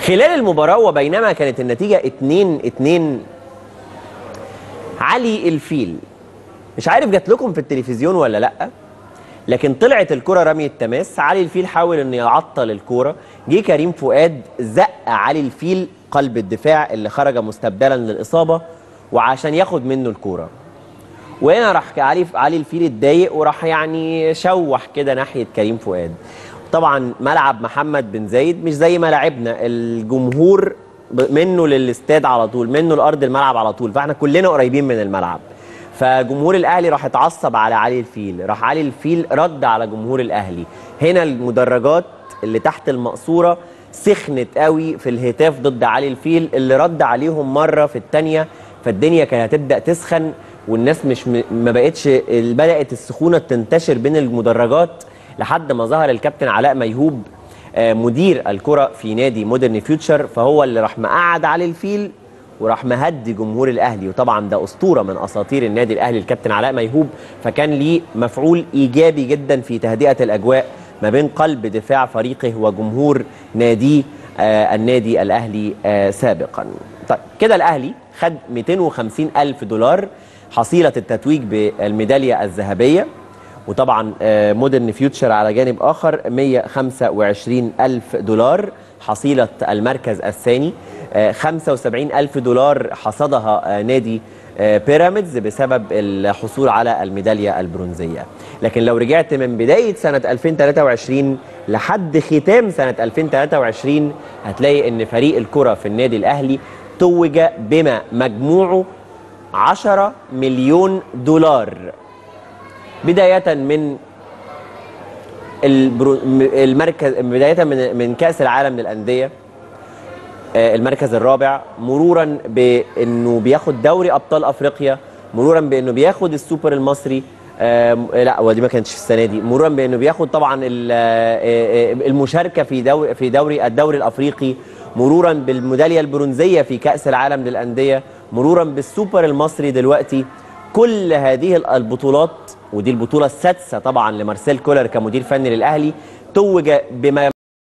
خلال المباراة وبينما كانت النتيجة 2 2 علي الفيل مش عارف جات لكم في التلفزيون ولا لأ لكن طلعت الكرة رمي التماس علي الفيل حاول انه يعطل الكرة جه كريم فؤاد زق علي الفيل قلب الدفاع اللي خرج مستبدلا للإصابة وعشان ياخد منه الكرة وهنا راح علي علي الفيل اتضايق وراح يعني شوح كده ناحية كريم فؤاد طبعا ملعب محمد بن زايد مش زي ما لعبنا الجمهور منه للاستاد على طول منه لارض الملعب على طول فاحنا كلنا قريبين من الملعب فجمهور الاهلي راح اتعصب على علي الفيل راح علي الفيل رد على جمهور الاهلي هنا المدرجات اللي تحت المقصوره سخنت قوي في الهتاف ضد علي الفيل اللي رد عليهم مره في الثانيه فالدنيا كانت هتبدا تسخن والناس مش م... ما بقتش بدات السخونه تنتشر بين المدرجات لحد ما ظهر الكابتن علاء ميهوب مدير الكره في نادي مودرن فيوتشر فهو اللي راح مقعد علي الفيل وراح مهدي جمهور الاهلي وطبعا ده اسطوره من اساطير النادي الاهلي الكابتن علاء ميهوب فكان ليه مفعول ايجابي جدا في تهدئه الاجواء ما بين قلب دفاع فريقه وجمهور ناديه آه النادي الاهلي آه سابقا طيب كده الاهلي خد 250 الف دولار حصيله التتويج بالميداليه الذهبيه وطبعا آه مودرن فيوتشر على جانب اخر 125 الف دولار حصيله المركز الثاني 75 ألف دولار حصدها نادي بيراميدز بسبب الحصول على الميدالية البرونزية لكن لو رجعت من بداية سنة 2023 لحد ختام سنة 2023 هتلاقي أن فريق الكرة في النادي الأهلي توج بما مجموعه 10 مليون دولار بداية من المركز بداية من من كأس العالم للأندية المركز الرابع مرورا بانه بياخد دوري ابطال افريقيا مرورا بانه بياخد السوبر المصري لا ودي ما كانتش السنه دي مرورا بانه بياخد طبعا المشاركه في دوري في دوري الدوري الافريقي مرورا بالميداليه البرونزيه في كاس العالم للانديه مرورا بالسوبر المصري دلوقتي كل هذه البطولات ودي البطوله السادسه طبعا لمارسيل كولر كمدير فني للاهلي توج بما